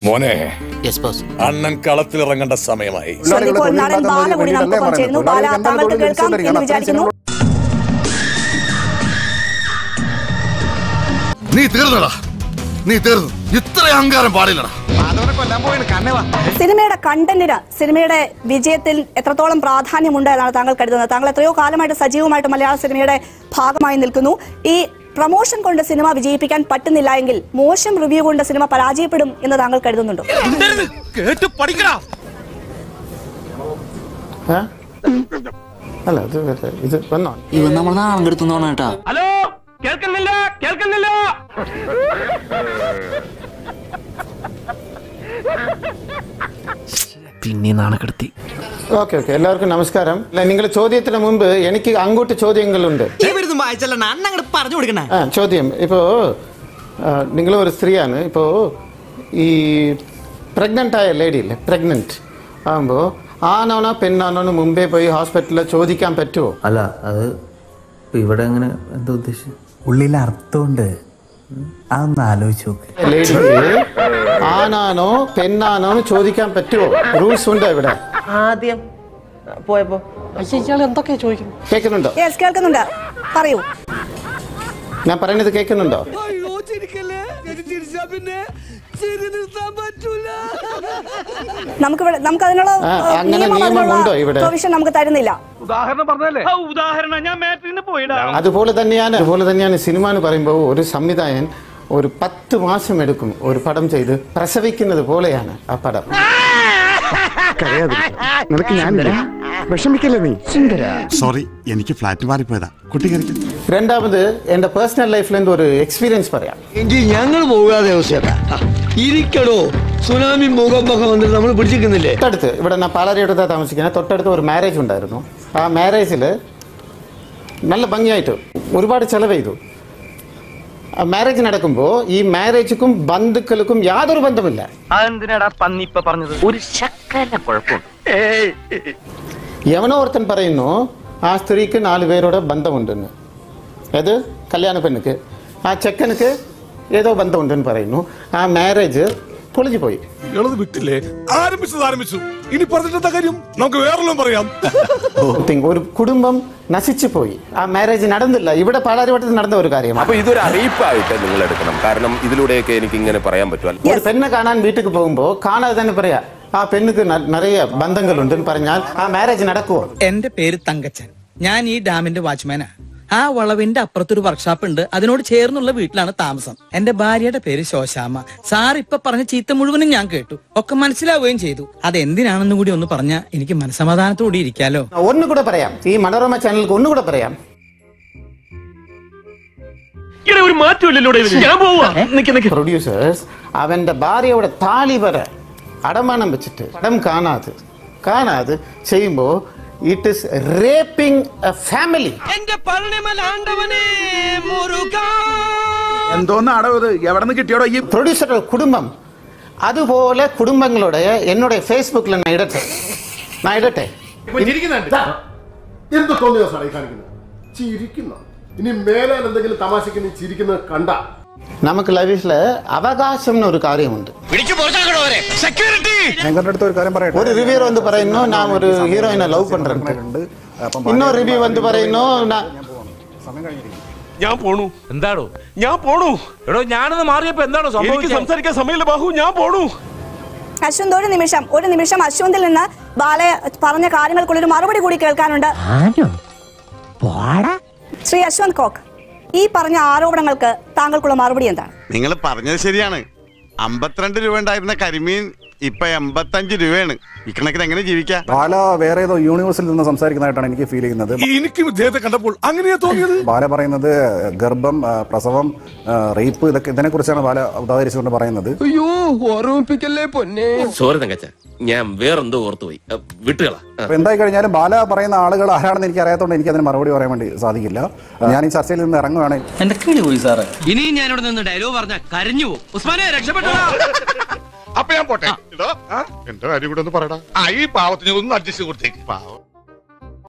മോനെ yes boss അണ്ണൻ കളത്തിലിറങ്ങേണ്ട സമയമായി ഇപ്പോൾ നടൻ ബാല കൂടി നമുക്കൊപ്പം ചേരുന്നു ബാല താങ്കൾക്ക് കേൾക്കാം എന്ന് വിചാരിക്കുന്നു നീ തീർന്നടാ നീ തീർന്നു ഇത്ര അഹങ്കാരം പാടില്ലടാ സിനിമയുടെ കണ്ടന്റിന് സിനിമയുടെ വിജയത്തിൽ എത്രത്തോളം പ്രാധാന്യമുണ്ട് എന്നാണ് താങ്കൾ കരുതുന്നത് താങ്കൾ എത്രയോ കാലമായിട്ട് സജീവമായിട്ട് മലയാള സിനിമയുടെ ഭാഗമായി നിൽക്കുന്നു ഈ പ്രൊമോഷൻ കൊണ്ട് സിനിമ വിജയിപ്പിക്കാൻ പറ്റുന്നില്ല എങ്കിൽ മോശം റിവ്യൂ കൊണ്ട് സിനിമ പരാജയപ്പെടും എന്ന് താങ്കൾ കരുതുന്നുണ്ടോ കേട്ട് പഠിക്കടാ ഏ? അല്ല ഇത് വേറെ- ഇത് വന്നോ ഇവൻ നമ്മൾ നാളെ എടുത്തുന്നോണ കേട്ടാ ഹലോ കേൾക്കുന്നില്ല കേൾക്കുന്നില്ല പിന്നെ നാണക്കെടുത്തി ഓക്കെ ഓക്കെ എല്ലാവർക്കും നമസ്കാരം അല്ല നിങ്ങൾ ചോദ്യത്തിന് മുമ്പ് എനിക്ക് അങ്ങോട്ട് ചോദ്യങ്ങളുണ്ട് അണ്ണങ്ങട് പറഞ്ഞു കൊടുക്കണേ ആ ചോദ്യം ഇപ്പോൾ നിങ്ങൾ ഒരു സ്ത്രീയാണ് ഇപ്പോൾ ഈ പ്രഗ്നൻ്റ് ആയ ലേഡി ഇല്ലേ പ്രഗ്നൻറ്റ് ആകുമ്പോൾ ആണാണോ പെണ്ണാണോ മുമ്പേ പോയി ഹോസ്പിറ്റലിൽ ചോദിക്കാൻ പറ്റുമോ അല്ല അത് ഇപ്പൊ ഇവിടെ അങ്ങനെ എന്താ ഉദ്ദേശിച്ചത് ഉള്ളിൽ അർത്ഥമുണ്ട് അതൊന്ന് ആലോചിച്ച് നോക്ക് ലേഡിക്ക് ആണാണോ പെണ്ണാണോ എന്ന് ചോദിക്കാൻ പറ്റുമോ റൂൾസ് ഉണ്ടോ ഇവിടെ ആദ്യം പോയപ്പോ കേൾക്കുന്നുണ്ടോ യെസ് കേൾക്കുന്നുണ്ട് പറയൂ ഞാൻ പറയുന്നത് കേൾക്കുന്നുണ്ടോ നമുക്ക് ഇവിടെ- നമുക്ക് അതിനുള്ള ആ, അങ്ങനെ നിയമം നിയമം അതിനുള്ള ഉണ്ടോ ഇവിടെ? പ്രൊവിഷൻ നമുക്ക് തരുന്നില്ല ഉദാഹരണം പറഞ്ഞല്ലേ ഉദാഹരണം ഞാൻ മാറ്റിന് പോയിടാ അതുപോലെ തന്നെയാണ് അതുപോലെ തന്നെയാണ് സിനിമ എന്ന് പറയുമ്പോൾ ഒരു സംവിധായകൻ ഒരു പത്ത് മാസം എടുക്കും ഒരു പടം ചെയ്ത് പ്രസവിക്കുന്നത് പോലെയാണ് ആ പടം നിനക്ക് ഞാനില്ല വിഷമിക്കല്ലേ നീ സോറി എനിക്ക് ഫ്ലാറ്റ് മാറിപ്പോയതാ കുട്ടി കയറിക്കും രണ്ടാമത് എൻ്റെ പേഴ്സണൽ ലൈഫിൽ നിന്ന് ഒരു എക്സ്പീരിയൻസ് പറയാം എങ്കിൽ ഞങ്ങൾ പോകാതെ ഇരിക്കടോ സുനാമി മുഖമൊക്കെ വന്നിട്ട് നമ്മൾ പിടിച്ചിരിക്കുന്നില്ലേ തൊട്ടടുത്ത് ഇവിടെ ഞാൻ പാലാരിയോടത്താണ് താമസിക്കുന്നത് തൊട്ടടുത്ത് ഒരു മാരേജ് ഉണ്ടായിരുന്നു ആ മാരേജിൽ നല്ല ഭംഗിയായിട്ട് ഒരുപാട് ചെലവ് ചെയ്തു ആ മാരേജ് നടക്കുമ്പോൾ ഈ മാരേജുക്കും ബന്ധുക്കൾക്കും യാതൊരു ബന്ധമില്ല അതെന്തിനാടാ പന്നി ഇപ്പൊ പറഞ്ഞത് ഒരു ശക്കല കുഴപ്പമുണ്ട് യവനോ ഒരുത്തൻ പറയുന്നു ആ സ്ത്രീക്ക് നാല് പേരോട് ബന്ധമുണ്ടെന്ന് അത് കല്യാണ പെണ്ണുക്ക് ആ ചെക്കനുക്ക് ഏതോ ബന്ധമുണ്ടെന്ന് പറയുന്നു ആ മാരേജ് പൊളിഞ്ഞു പോയി ഇളത് വിട്ടില്ലേ ആരംഭിച്ചത് ആരംഭിച്ചു ഇനി പറഞ്ഞിട്ടെന്താ കാര്യം നമുക്ക് വേറെല്ലാം പറയാം Thing. ഒരു കുടുംബം നശിച്ചു പോയി ആ മാരേജ് നടന്നില്ല ഇവിടെ പാലാരിവട്ടത്തിൽ നടന്ന ഒരു കാര്യമാണ് അപ്പൊ ഇതൊരു അറിയിപ്പായിട്ട് നിങ്ങൾ എടുക്കണം കാരണം ഇതിലൂടെയൊക്കെ എനിക്ക് ഇങ്ങനെ പറയാൻ പറ്റും ഒരു പെണ്ണെ കാണാൻ വീട്ടിലേക്ക് പോകുമ്പോൾ കാണാതെ തന്നെ പറയാ ആ പെണ്ണുക്ക് ന- നിറയെ ബന്ധങ്ങളുണ്ടെന്ന് പറഞ്ഞാൽ ആ മാരേജ് നടക്കുമോ എന്റെ പേര് തങ്കച്ചൻ ഞാൻ ഈ ഡാമിന്റെ വാച്ച്മാനാ ആ വളവിന്റെ അപ്പുറത്തൊരു വർക്ക്ഷോപ്പ് ഉണ്ട് അതിനോട് ചേർന്നുള്ള വീട്ടിലാണ് താമസം എന്റെ ഭാര്യയുടെ പേര് ശോശാമ്മ സാർ ഇപ്പൊ പറഞ്ഞ ചീത്ത മുഴുവനും ഞാൻ കേട്ടു ഒക്കെ മനസ്സിലാവുകയും ചെയ്തു അത് എന്തിനാണെന്ന് കൂടി ഒന്ന് പറഞ്ഞാ എനിക്ക് മനസമാധാനത്തോടെ ഇരിക്കാലോ ഒന്നുകൂടെ പറയാം ഈ മനോരമ ചാനലിലേക്ക് ഒന്നുകൂടെ പറയാം ഇവിടെ ഒരു മാറ്റമില്ലല്ലോ ഞാൻ പോവാ നിക്ക് നിക്ക് പ്രൊഡ്യൂസേഴ്സ് അവന്റെ ഭാര്യയുടെ താലി വരെ അടമാനം വെച്ചിട്ട് പടം കാണാതെ കാണാതെ ചെയ്യുമ്പോൾ it is raping a family എന്റെ പഴനിമലാണ്ടവനെ എന്തോന്ന് അടവ് ഇത് എവിടെ നിന്ന് കിട്ടിയോടോ ഈ പ്രൊഡ്യൂസറുടെ കുടുംബം അതുപോലെ കുടുംബങ്ങളുടെ എന്നോട് ഫേസ്ബുക്കിൽ ഞാൻ ഇടട്ടെ ഞാൻ ഇടട്ടെ എന്ത് തോന്നിയ സാറേ കാണിക്കുന്നത് ചിരിക്കുന്നു ഇനി മേലാൽ എന്തെങ്കിലും തമാശക്ക് നീ ചിരിക്കുന്നത് കണ്ട നമുക്ക് ലൈഫിൽ അവകാശം എന്നൊരു കാര്യമുണ്ട് ഞങ്ങളുടെ അടുത്ത് ഒരു കാര്യം പറയട്ടെ ഒരു റിവ്യൂ வந்து പറയുന്നു ഞാൻ ഒരു ഹീറോയിനെ ലവ് പண்றேன் അപ്പം இன்னொரு റിവ്യൂ வந்து പറയുന്നു ഞാൻ സമയം കഴിഞ്ഞിരിക്കും ഞാൻ പോണു എന്താണോ ഞാൻ പോണു എടോ ഞാനൊന്ന് മാറിയപ്പോ എന്താണോ എനിക്ക് സംസാരിക്കാൻ സമയമില്ല ബാഹു ഞാൻ പോണു അശ്വന്ത് ഒരു നിമിഷം ഒരു നിമിഷം അശ്വന്തിൽ നിന്ന് ബാലെ പറഞ്ഞ കാര്യങ്ങൾക്കുള്ള ഒരു മറുപടി കൂടി കേൾക്കാനുണ്ട് ശ്രീ അശ്വന്ത് കോക്ക് ഈ പറഞ്ഞ ആരോപണങ്ങൾക്ക് താങ്കൾക്കുള്ള മറുപടി എന്താണ് നിങ്ങൾ പറഞ്ഞത് ശരിയാണ് അമ്പത്തിരണ്ട് രൂപ ഉണ്ടായിരുന്ന കരിമീൻ ഇപ്പൊ എൺപത്തഞ്ച് രൂപയാണ് ഇക്കണക്കിന് എങ്ങനെ ജീവിക്കാം ബാല വേറെ ഏതോ യൂണിവേഴ്സിൽ നിന്ന് സംസാരിക്കുന്നതായിട്ടാണ് എനിക്ക് ഫീൽ ചെയ്യുന്നത് എനിക്ക് ഇദ്ദേഹത്തെ കണ്ടപ്പോൾ അങ്ങനെയാ തോന്നിയത് ബാല പറയുന്നത് ഗർഭം ആ, പ്രസവം റേപ്പ് ഇതൊക്കെ ഇതിനെ കുറിച്ചാണ് ബാല ഉദാഹരിച്ചുകൊണ്ട് പറയുന്നത് അയ്യോ ഓർമ്മിപ്പിക്കല്ലേ പൊന്നെ സോറി തങ്കച്ച ഞാൻ വേറെന്തോ ഓർത്തു പോയി വിട്ടുകളാ അപ്പൊ എന്തായി കഴിഞ്ഞാലും ബാല പറയുന്ന ആളുകൾ ആരാണെന്ന് എനിക്ക് അറിയാത്തതുകൊണ്ട് എനിക്ക് അതിന് മറുപടി പറയാൻ വേണ്ടി സാധിക്കില്ല ഞാൻ ഈ ചർച്ചയിൽ നിന്ന് ഇറങ്ങുവാണെങ്കിൽ എന്റെ കിളി പോയി സാറേ ഇനി ഞാനിവിടെ നിന്ന് ഡയലോഗ് പറഞ്ഞ കരഞ്ഞു പോകും ഉസ്മാനെ രക്ഷപ്പെട്ടോ അപ്പൊ ഞാൻ പോട്ടെ എന്റെ കാര്യം കൂടെ ഒന്ന് പറയടാ ആ ഈ പാവത്തിന് ഒന്ന് അഡ്ജസ്റ്റ് കൊടുത്തേക്ക് പാവം